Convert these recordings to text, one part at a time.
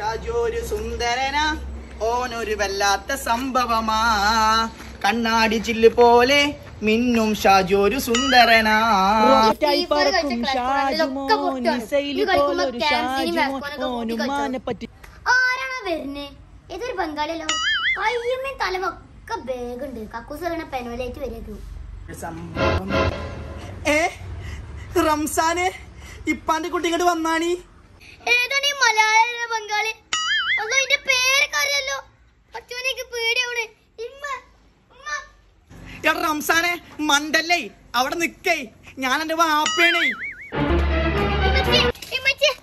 ഷാജോരു സുന്ദരനാ ഓനൊരു വല്ലാത്ത സംഭവമാ കണ്ണാടി ചില്ല് പോലെ മിന്നും ഷാജോരു സുന്ദരനാ റോക്കറ്റായി സ്ലീപ്പർ പറക്കും കഴിച്ച ഷാജുമോ ക്ലാസ്സിലൊക്കെ പൊട്ടുകയാണ്. മിസൈല് ഇത് കളിക്കുമ്പോ പോലൊരു ക്യാൻസറിനും ഷാജുമോ വാക്സിനൊക്കെ ഓനും പൊട്ടി മാനെ പറ്റി ആരാണ് വരുന്നേ ഇതൊരു ബംഗാളിയല്ലോ കയ്യമ്മയും തലമൊക്കെ ബാഗുണ്ട് കക്കൂസ് കളണ പെനോലായിട്ട് വരേക്കു സംഭവം ഏ റംസാന് ഇപ്പാന്റെ കുട്ടി ഇങ്ങോട്ട് വന്നാണി ഏതാണ് ഈ മലയാള ബംഗാളി അതോ ഇതിന്റെ പേരൊക്കെ അറിയാലോ അച്ഛനേക്ക് പേടിയാണ് ഇമ്മ ഉമ്മ എടാ റംസാനെ മണ്ടല്ലേ അവിടെ നിക്കേ ഞാൻ എന്റെ വാപ്പേണേ ഇമ്മച്ചി, ഇമ്മച്ചി.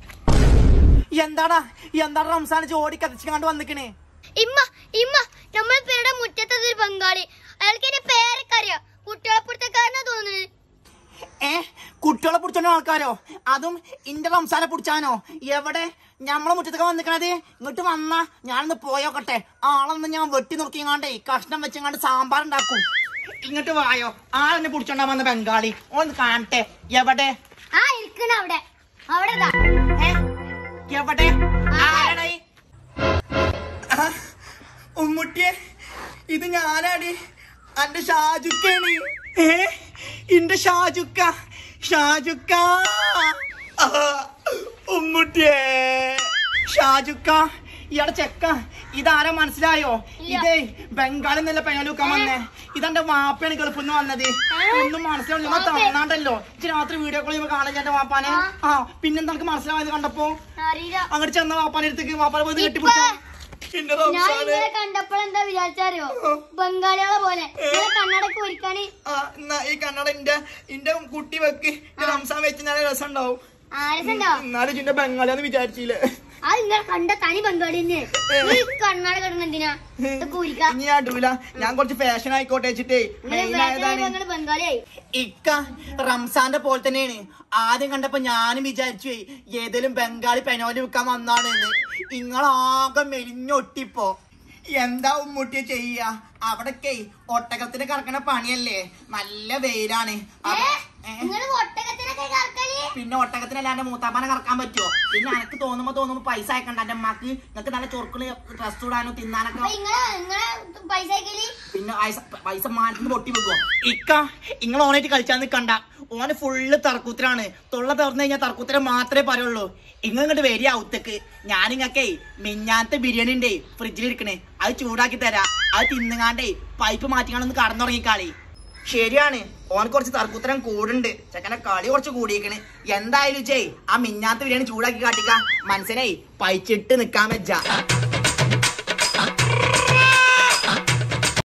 എന്താടാ എന്താടാ റംസാനെ ജോഡി കത്തിച്ചാണ്ട് വന്നിക്കണേ ഇമ്മ ഇമ്മ നമ്മളെ പേരുടെ മുറ്റത്തത് ഒരു ബംഗാളി അയാൾക്ക് എന്റെ പേരൊക്കെ അറിയാം കുട്ടികളെപ്പുറത്തക്കാരനാ തോന്നുന്നത് ഏ കുട്ടികളെ പിടിച്ചോണ്ട ആൾക്കാരോ അതും ഇന്റെ റംസാനെ പിടിച്ചാനോ എവിടെ ഞമ്മളെ മുറ്റത്തൊക്കെ വന്നിക്കണത് ഇങ്ങോട്ട് വന്നാ ഞാനൊന്ന് പോയോക്കട്ടെ ആളൊന്ന് ഞാൻ വെട്ടി നുറുക്കിങ്ങാണ്ടേ കഷ്ണം വെച്ചങ്ങാണ്ട് സാമ്പാർ ഉണ്ടാക്കും ഇങ്ങോട്ട് വായോ ആളെന്നെ പിടിച്ചോണ്ടാ വന്ന ബംഗാളി ഒന്ന് കാണട്ടെ എവിടെ ആ ഇരിക്കണ അവിടെ അവിടെ ദാ. ഏ? എവിടെ ആരാടായി ആ, ഉമ്മുട്ടിയെ ഇത് ഞാനാടി അന്റെ ഷാജുക്കാണ് ഏ ഇന്റെ ഷാജുക്ക ഷാജുക്ക ആ, ഉമ്മുട്ടിയെ ഷാജുക്ക ഇയാളെ ചെക്ക ഇതാരാ മനസ്സിലായോ ഇതേ ബംഗാളിൽ നിന്നല്ല പെണ്ണലൂക്കാൻ വന്നേ ഇതെന്റെ വാപ്പയാണ് ഗൾഫിൽ നിന്ന് വന്നത് ഒന്നും മനസ്സിലാവില്ല നമ്മൾ തന്നാണ്ടല്ലോ ഇച്ച് രാത്രി വീഡിയോ കോൾ ചെയ്യുമ്പോ കാണാൻ എന്റെ വാപ്പാനെ ആ പിന്നെന്താ എനിക്ക് മനസ്സിലായത് കണ്ടപ്പോ അറിയില്ല അങ്ങോട്ട് ചെന്ന വാപ്പാനെ അടുത്തേക്ക് വാപ്പാനെ പോയി കെട്ടിപ്പിടിച്ചോ എന്റെ ഞാൻ റംസാനെ ഇങ്ങനെ കണ്ടപ്പോൾ എന്താ വിചാരിച്ചറിയോ ബംഗാളികളെ പോലെ ഇങ്ങനെ കണ്ണടക്ക് ഒരിക്കാന് ആ എന്നാ ഈ കണ്ണട ഇന്റെ ഇന്റെ കുട്ടി വെക്ക് ഇന്റെ റംസാൻ വെച്ച് നല്ല രസം ഉണ്ടാവും ആരസുണ്ടോ എന്നാലും ഇന്റെ ബംഗാളിയാന്ന് വിചാരിച്ചില്ലേ ആ നിങ്ങൾ കണ്ട തനി ബംഗാളി തന്നെ ഈ കണ്ണാട കിടന്ന എന്തിനാ ഇതൊക്കെ ഊരിക്ക ഇനി ഞാൻ ഇടൂല ഞാൻ കുറച്ച് ഫാഷൻ ആയിക്കോട്ടെ വെച്ചിട്ടേ മെയിൻ ആയതാണ് നിങ്ങള് ബംഗാളിയായി ഇക്ക റംസാന്റെ പോലെ തന്നെയാണ് ആദ്യം കണ്ടപ്പോ ഞാനും വിചാരിച്ചു ഏതേലും ബംഗാളി പെനോലി വിൽക്കാൻ വന്നാണ് ഇങ്ങളാകെ മെലിഞ്ഞൊട്ടിപ്പോ എന്താ ഉമ്മൂട്ടിയെ ചെയ്യ അവിടൊക്കെ ഒട്ടകത്തിന് കറക്കണ പണിയല്ലേ നല്ല വെയിലാണ് അപ്പൊ ഏ? നിങ്ങള് ഒട്ടകത്തിനൊക്കെ കറക്കളി പിന്നെ ഒട്ടകത്തിനല്ലാണ്ട് മൂത്താപ്പാനെ കറക്കാൻ പറ്റുമോ പിന്നെ എനക്ക് തോന്നുമ്പോ തോന്നുമ്പോ പൈസ അയക്കണ്ട എന്റെ അമ്മക്ക് നിങ്ങക്ക് നല്ല ചൊറുക്കള് ഡ്രസ് ഇടാനോ തിന്നാനൊക്കെ അപ്പൊ നിങ്ങളെ നിങ്ങളെ പൈസ അയക്കല് പിന്നെ പൈസ- പൈസ മാനത്തിന് പൊട്ടി വെക്കുവോ ഇക്ക നിങ്ങൾ ഓണായിട്ട് കളിച്ചാൽ നിക്കണ്ട ഓന് ഫുള്ള് തർക്കൂത്തരാണ് തൊള്ള തുറന്നു കഴിഞ്ഞാൽ തർക്കൂത്തരം മാത്രമേ പറയുള്ളൂ ഇങ്ങ ഇങ്ങോട്ട് വരിക ഔത്തക്ക് ഞാൻ ഇങ്ങക്കേ മിഞ്ഞാത്തെ ബിരിയാണി ഉണ്ടേ ഫ്രിഡ്ജിലിരിക്കണേ അത് ചൂടാക്കി തരാ അത് തിന്നുകാണ്ടേ പൈപ്പ് മാറ്റിക്കാണ്ടൊന്ന് കടന്നുറങ്ങിക്കാളി ശരിയാണ് ഓൻ കുറച്ച് തർക്കുത്തരം കൂടുണ്ട് ചെക്കനെ കളി കുറച്ച് കൂടിയേക്കണ് എന്തായാലും ചെയ് ആ മിഞ്ഞാത്ത ബിരിയാണി ചൂടാക്കി കാട്ടിക്ക മനസ്സിനെ പൈച്ചിട്ട് നിക്കാൻ വെച്ച